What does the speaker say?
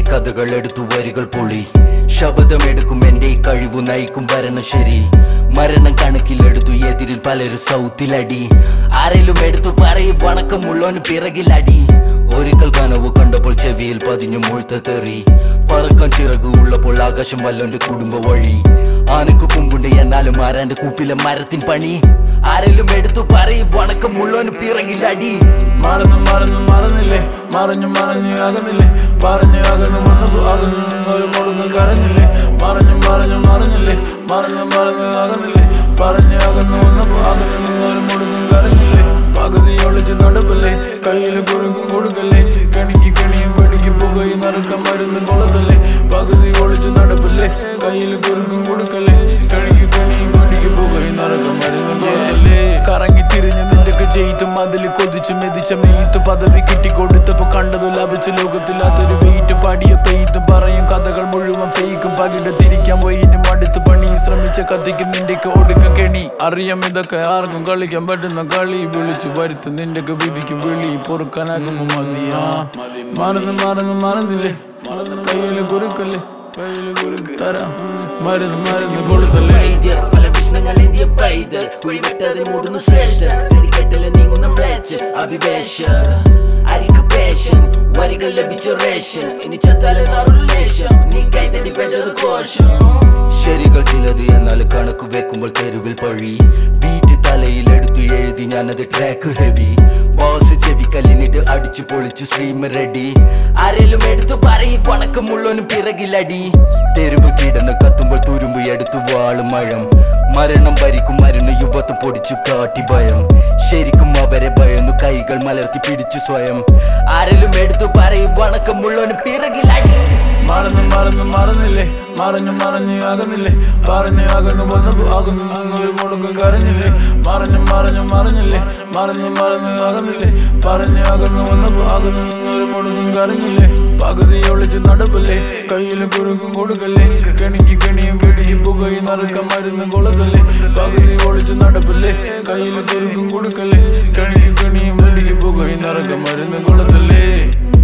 കഥകൾ എടുത്തു വരികൾ പൊളി ശബ്ദമെടുക്കും എന്റെ ഈ കഴിവു നയിക്കും വരണം ശരി മരണം കണക്കിലെടുത്തു എതിരിൽ പലരും സൗത്തിലടി ആരെങ്കിലും എടുത്തു പറയും വണക്കമുള്ളോന് പിറകിലടി ഒരിക്കൽ കനവ് കണ്ടപ്പോൾ ചെവിയിൽ പതിഞ്ഞു മുഴുത്ത തെറി പറക്കാൻ ചിറകു ഉള്ളപ്പോൾ ആകാശം വല്ലോന്റെ കുടുംബ വഴി ആനക്ക് കുമ്പുണ്ട് എന്നാലും ആരാന്റെ കൂപ്പിലെ മരത്തിൻ പണി ആരെങ്കിലും എടുത്തു പറയും വണക്കമുള്ളോന് പിറകിലടി മറന്നു മറന്നു മറന്നില്ലേ മറഞ്ഞു മറഞ്ഞു അകന്നില്ലേ പറഞ്ഞു അകന്നു വന്നപ്പോ അകന്നു ഒരു മുഴുകൻ കരഞ്ഞില്ലേ മറഞ്ഞു മറഞ്ഞു മറഞ്ഞില്ലേ മറഞ്ഞു മറഞ്ഞു അകന്നില്ലേ പറഞ്ഞു അകന്നു വന്നപ്പോ അകന്നു നിന്നൊരു മുഴുകൻ കരഞ്ഞില്ലേ പകുതി ഒളിച്ച് നടപ്പല്ലേ കയ്യിൽ കുറുക്കും കൊടുക്കല്ലേ കണിക്ക് കണിയും വെടിക്ക് പുകയും നടക്കം മരുന്ന് കൊളത്തല്ലേ പകുതി ഒളിച്ച് നടപ്പല്ലേ കയ്യിൽ കുറുക്കും കൊടുക്കല്ലേ കണിക്ക് കണിയും വെടിക്ക് പുകയും നടക്കം മരുന്ന് കൊളത്തല്ലേ കറങ്ങി തിരിഞ്ഞ് നിന്റെ ചെയ്തും അതിൽ കൊതിച്ച് മെതിച്ച മെയ്ത്ത് പദവി കിട്ടിക്കൊടുത്തപ്പോ കണ്ടതു ലഭിച്ച ലോകത്തിൽ അതൊരു വെയിറ്റ് പാടിയ പെയ്ത്തും പറയും കഥകൾ മുഴുവൻ ഫേക്കും പകിട തിരിക്കാൻ പോയിനും അടുത്ത് പണി ശ്രമിച്ച കത്തിക്ക് നിന്റെക്ക് ഒടുക്കം കെണി അറിയാം ഇതൊക്കെ ആർക്കും കളിക്കാൻ പറ്റുന്ന കളി വിളിച്ചു വരുത്ത് നിന്റെക്ക് വിധിക്ക് വിളി പൊറുക്കാനാകുമ്പോ മതിയാ മറന്ന് മറന്ന് മറന്നില്ലേ കയ്യിൽ കുറുക്കല്ലേ കയ്യിൽ കുറുക്ക് തരാം മരുന്ന് മരുന്ന് കൊടുക്കല്ലേ വൈദ്യർ പല വിഷ്ണങ്ങൾ ഇന്ത്യ പൈതൽ കുഴിവിട്ടത് മൂടുന്നു ശ്രേഷ്ഠ കെട്ടില് നീങ്ങുന്ന മ്ലേച്ഛ അഭിവേശ അരിക്ക് പേഷൻ വരികൾ ലഭിച്ചു റേഷൻ ഇനി ചത്താലും ലേശം നീ കൈതടി പെട്ടത് കോശം ശരികൾ ചിലത് എന്നാൽ കണക്ക് വെക്കുമ്പോൾ തെരുവിൽ പഴി ബീറ്റ് തലയിൽ എടുത്തു എഴുതി ഞാനത് ട്രാക്ക് ഹെവി ബോസ് ചെവി കല്ലിനിട്ട് അടിച്ചു പൊളിച്ചു സ്ട്രീം റെഡി ആരെങ്കിലും എടുത്തു പറയും പണക്കമുള്ളവനും പിറകിലടി തെരുവ് കിടന്ന് കത്തുമ്പോൾ തുരുമ്പ് എടുത്തു വാളും മഴം മരണം ഭരിക്കും മരുന്ന് യുവത്വം പൊടിച്ചു കാട്ടി ഭയം ശരിക്കും അവരെ ഭയന്നു കൈകൾ മലർത്തി പിടിച്ചു സ്വയം ആരെങ്കിലും എടുത്തു പറയും വണക്കമുള്ളവനും പിറകിലടി മറന്നു മറന്നു മറന്നില്ലേ മറഞ്ഞു മറഞ്ഞു അകന്നില്ലേ പറഞ്ഞു അകന്നു വന്നപ്പോ അകന്നു നിന്നൊരു മുടുക്കം കരഞ്ഞില്ലേ മറഞ്ഞു മറഞ്ഞു മറഞ്ഞില്ലേ മറഞ്ഞു മറഞ്ഞു അകന്നില്ലേ പറഞ്ഞു അകന്നു വന്നപ്പോ അകന്നു നിന്നൊരു മുടുക്കം കരഞ്ഞില്ലേ പകുതി ഒളിച്ച് നടപ്പല്ലേ കയ്യിൽ കുറുക്കും കൊടുക്കല്ലേ കണിക്ക് കണിയും പിടിക്ക് പുകയും നടക്കം മരുന്ന് കൊളത്തല്ലേ പകുതി ഒളിച്ച് നടപ്പല്ലേ കയ്യിൽ കുറുക്കും കൊടുക്കല്ലേ കണിക്ക് കണിയും പിടിക്ക് പുകയും നടക്കം മരുന്ന് കൊളത്തല്ലേ